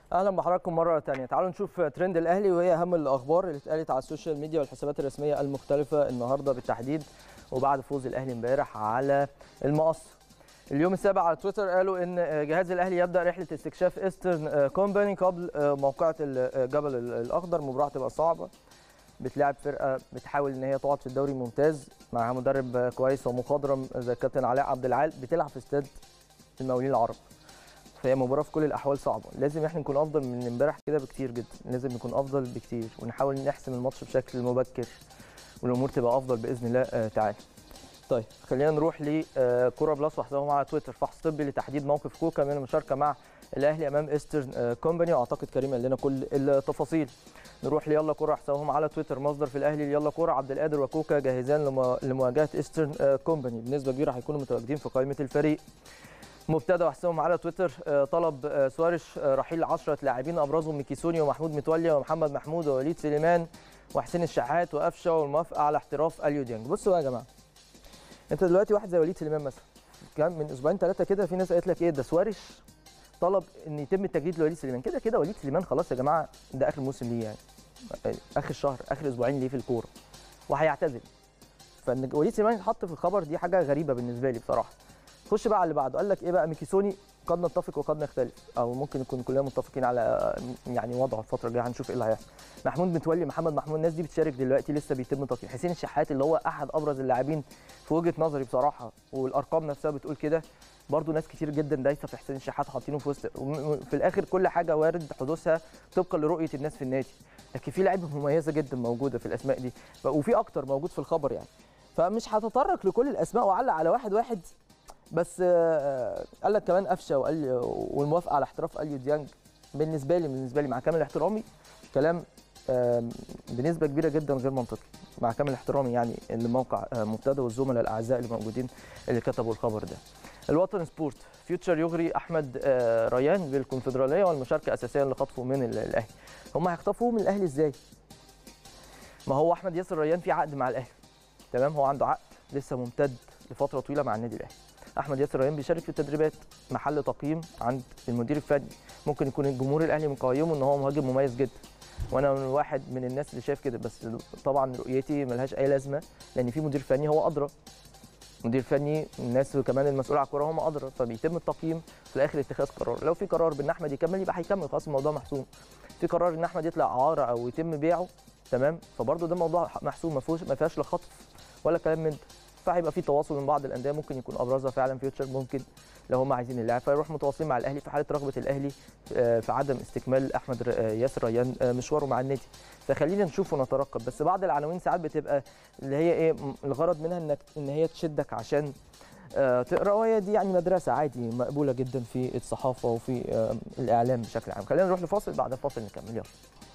اهلا بحضراتكم مره ثانيه تعالوا نشوف ترند الاهلي وهي اهم الاخبار اللي اتقالت على السوشيال ميديا والحسابات الرسميه المختلفه النهارده بالتحديد وبعد فوز الاهلي امبارح على المقص اليوم السابع على تويتر قالوا ان جهاز الاهلي يبدا رحله استكشاف ايسترن كومباني قبل موقعه الجبل الاخضر مباراه تبقى صعبه بتلعب فرقه بتحاول ان هي تقعد في الدوري الممتاز معاها مدرب كويس ومخضرم زي الكابتن علاء عبد العال بتلعب في استاد المقاولين العرب فهي مباراه في كل الاحوال صعبه لازم احنا نكون افضل من امبارح كده بكتير جدا لازم نكون افضل بكتير ونحاول نحسم الماتش بشكل مبكر والامور تبقى افضل باذن الله آه تعالى طيب خلينا نروح لكوره بلس وحسابهم على تويتر فحص طبي لتحديد موقف كوكا من المشاركه مع الاهلي امام ايسترن كومباني واعتقد كريم قال لنا كل التفاصيل نروح ليلا كوره حسابهم على تويتر مصدر في الاهلي يلا كوره عبد القادر وكوكا جاهزان لمواجهه ايسترن كومباني بنسبه كبيره هيكونوا متواجدين في قائمه الفريق مبتدى وحسابهم على تويتر طلب سوارش رحيل 10 لاعبين ابرزهم ميكيسوني ومحمود متولي ومحمد محمود ووليد سليمان وحسين الشحات وقفشه والموافقه على احتراف اليو ديانج بصوا يا جماعه انت دلوقتي واحد زي وليد سليمان مثلا كان من اسبوعين ثلاثه كده في ناس قالت لك ايه ده سوارش طلب ان يتم التجديد لوليد سليمان كده كده وليد سليمان خلاص يا جماعه ده اخر موسم ليه يعني اخر شهر اخر اسبوعين ليه في الكوره وهيعتزل فان وليد سليمان يتحط في الخبر دي حاجه غريبه بالنسبه لي بصراحه خش بقى على اللي بعده قال لك ايه بقى ميكيسوني قد نتفق وقد نختلف او ممكن نكون كلنا متفقين على يعني وضعه الفتره الجايه هنشوف ايه اللي هيحصل محمود متولي محمد محمود الناس دي بتشارك دلوقتي لسه بيتم تقييم حسين الشحات اللي هو احد ابرز اللاعبين في وجهه نظري بصراحه والارقام نفسها بتقول كده برضه ناس كتير جدا دايسه في حسين الشحات حاطينه في وسط في الاخر كل حاجه وارد حدوثها طبقا لرؤيه الناس في النادي لكن في لعيبه مميزه جدا موجوده في الاسماء دي وفي اكتر موجود في الخبر يعني فمش هتطرق لكل الاسماء واعلق على واحد واحد بس قال لك كمان قفشه وقال والموافقه على احتراف اليو ديانج بالنسبه لي بالنسبه لي مع كامل احترامي كلام بنسبه كبيره جدا غير منطقي مع كامل احترامي يعني الموقع مبتدى والزملاء الاعزاء اللي موجودين اللي كتبوا الخبر ده الوطن سبورت فيوتشر يغري احمد ريان بالكونفدراليه والمشاركه اساسيا لخطفه من الاهلي هم هيخطفوه من الاهلي ازاي ما هو احمد ياسر ريان في عقد مع الاهلي تمام هو عنده عقد لسه ممتد لفتره طويله مع النادي الاهلي احمد ياسر ريان بيشارك في التدريبات محل تقييم عند المدير الفني ممكن يكون الجمهور الاهلي مقيمه ان هو مهاجم مميز جدا وانا من واحد من الناس اللي شايف كده بس طبعا رؤيتي ملهاش اي لازمه لان في مدير فني هو ادرى مدير فني الناس كمان المسؤول على الكوره هم ادرى فبيتم التقييم في الاخر اتخاذ قرار لو في قرار بان احمد يكمل يبقى هيكمل خلاص الموضوع محسوم في قرار ان احمد يطلع اعاره او يتم بيعه تمام فبرضه ده موضوع محسوم ما فيهوش ما فيهاش لا خطف ولا كلام من ده فهيبقى في تواصل من بعض الانديه ممكن يكون ابرزها فعلا فيوتشر ممكن لو هم عايزين اللاعب فيروح متواصلين مع الاهلي في حاله رغبه الاهلي في عدم استكمال احمد ياسر ريان مشواره مع النادي فخلينا نشوف ونترقب بس بعض العناوين ساعات بتبقى اللي هي ايه الغرض منها انك ان هي تشدك عشان تقرا وهي دي يعني مدرسه عادي مقبوله جدا في الصحافه وفي الاعلام بشكل عام خلينا نروح لفاصل بعد الفاصل نكمل يلا